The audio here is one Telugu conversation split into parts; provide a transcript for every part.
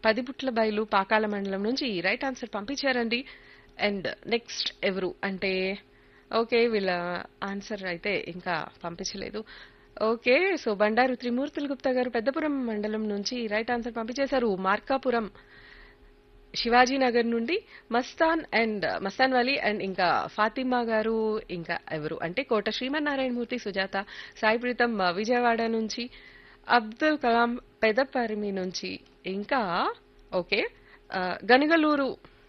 పదిపుట్ల బయలు పాకాల మండలం నుంచి రైట్ ఆన్సర్ పంపించారండి అండ్ నెక్స్ట్ ఎవరు అంటే ఓకే వీళ్ళ ఆన్సర్ అయితే ఇంకా పంపించలేదు ఓకే సో బండారు త్రిమూర్తులు గుప్తా గారు పెద్దపురం మండలం నుంచి రైట్ ఆన్సర్ పంపించేశారు మార్కాపురం శివాజీ నగర్ నుండి మస్తాన్ అండ్ మస్తాన్ వాలీ అండ్ ఇంకా ఫాతిమా గారు ఇంకా ఎవరు అంటే కోట శ్రీమన్నారాయణమూర్తి సుజాత సాయి ప్రీతం ఆ, విజయవాడ నుంచి అబ్దుల్ కలాం పెదపరిమి నుంచి ఇంకా ఓకే ఆ, గనిగలూరు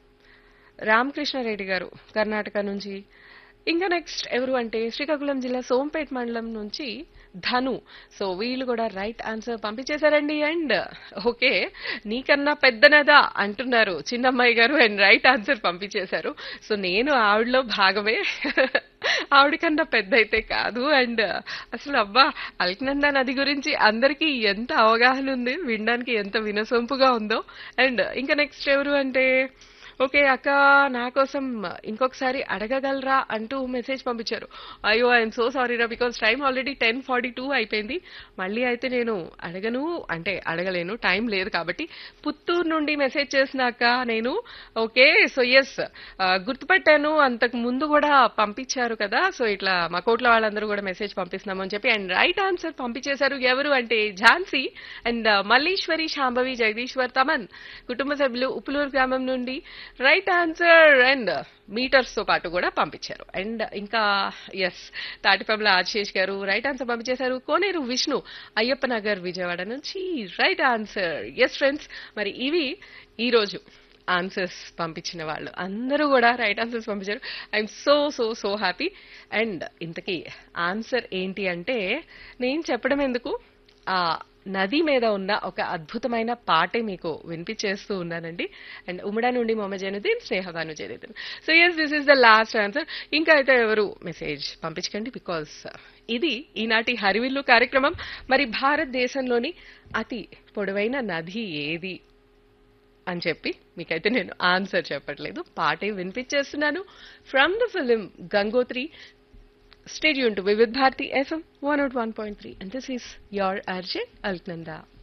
రామకృష్ణారెడ్డి గారు కర్ణాటక నుంచి ఇంకా నెక్స్ట్ ఎవరు అంటే శ్రీకాకుళం జిల్లా సోంపేట్ మండలం నుంచి ధను సో వీళ్ళు కూడా రైట్ ఆన్సర్ పంపించేశారండి అండ్ ఓకే నీకన్నా పెద్దనదా అంటున్నారు Chinnammayi garu and right answer పంపించేశారు సో నేను ఆవిడలో భాగమే ఆవిడకన్నా పెద్ద అయితే కాదు అండ్ అసలు అబ్బా అల్కనంద నది గురించి అందరికీ ఎంత అవగాహన ఉంది వినడానికి ఎంత వినసొంపుగా ఉందో అండ్ ఇంకా నెక్స్ట్ ఎవరు అంటే ఓకే అక్క నా కోసం ఇంకొకసారి అడగగలరా అంటూ మెసేజ్ పంపించారు అయ్యో ఐఎమ్ సో సారీ రా because time already ten forty two అయిపోయింది మళ్ళీ అయితే నేను అడగను అంటే అడగలేను టైం లేదు కాబట్టి పుత్తూరు నుండి మెసేజ్ చేసినాక నేను ఓకే సో ఎస్ గుర్తుపెట్టాను అంతకు ముందు కూడా పంపించారు కదా సో ఇట్లా మా కోట్ల వాళ్ళందరూ కూడా మెసేజ్ పంపిస్తున్నాము అని చెప్పి అండ్ రైట్ ఆన్సర్ పంపించేశారు ఎవరు అంటే ఝాన్సీ అండ్ మల్లీశ్వరి శాంభవి జగదీశ్వర్ తమన్ కుటుంబ సభ్యులు ఉప్పులూరు గ్రామం నుండి రైట్ ఆన్సర్ అండ్ మీటర్స్ తో పాటు కూడా పంపించారు అండ్ ఇంకా ఎస్ తాటిపంల ఆశేష్ గారు రైట్ ఆన్సర్ పంపించేశారు కోనేరు విష్ణు అయ్యప్ప నగర్ విజయవాడ నుంచి రైట్ ఆన్సర్ ఎస్ ఫ్రెండ్స్ మరి ఇవి ఈ రోజు ఆన్సర్స్ పంపించిన వాళ్ళు అందరూ కూడా రైట్ ఆన్సర్స్ పంపించారు I'm so so so happy and ఇంతకీ ఆన్సర్ ఏంటి అంటే నేను చెప్పడం ఎందుకు ఆ నది మీద ఉన్న ఒక అద్భుతమైన పాటే మీకు వినిపించేస్తూ ఉన్నానండి అండ్ ఉమ్మడా నుండి Mohammed Zainuddin Snehabanu Zainuddin so yes this is the last answer ఇంకా అయితే ఎవరు మెసేజ్ పంపించకండి బికాస్ ఇది ఈనాటి హరివిల్లు కార్యక్రమం మరి భారతదేశంలోని అతి పొడవైన నది ఏది అని చెప్పి మీకైతే నేను ఆన్సర్ చెప్పట్లేదు పాటే వినిపించేస్తున్నాను from the film Gangotri Stay tuned to Vivid Bharati FM 101.3 and this is your RJ Alknanda.